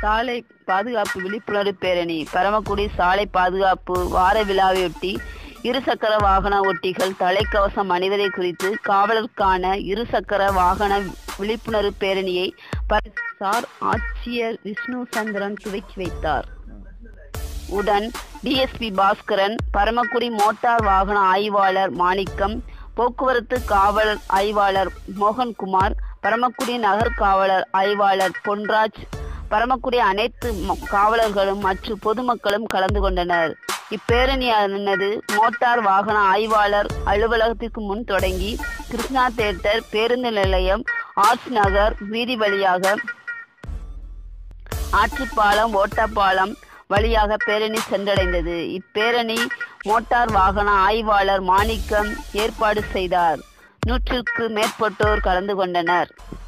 சாலை பாதுகாப்பு விழிப்புணர்வு பேரணி பரமக்குடி சாலை பாதுகாப்பு வார விழாவையொட்டி இருசக்கர வாகன ஓட்டிகள் தலைக்கவசம் அணிவதை குறித்து காவலருக்கான இருசக்கர வாகன விழிப்புணர்வு பேரணியை ப- சார் ஆட்சியர் விஷ்ணு சந்திரன் துவக்கி வைத்தார் உடன் டிஎஸ்பி பாஸ்கரன் பரமக்குடி மோட்டார் வாகன ஆய்வாளர் மாணிக்கம் போக்குவரத்து காவலர் ஆய்வாளர் மோகன்குமார் பரமக்குடி நகர் காவலர் ஆய்வாளர் பொன்ராஜ் பரமக்குடி அனைத்து ம- காவலர்களும் மற்றும் பொதுமக்களும் கலந்து கொண்டனர் இப்பேரணியானது மோட்டார் வாகன ஆய்வாளர் அலுவலகத்திற்கு முன் தொடங்கி கிருஷ்ணா தேட்டர் பேருந்து நிலையம் ஆர்ட்ஸ் நகர் வீதி வழியாக ஆற்றுப்பாலம் ஓட்டப்பாலம் வழியாக பேரணி சென்றடைந்தது இப்பேரணி மோட்டார் வாகன ஆய்வாளர் மாணிக்கம் ஏற்பாடு செய்தார் நூற்றுக்கு மேற்பட்டோர் கலந்து கொண்டனர்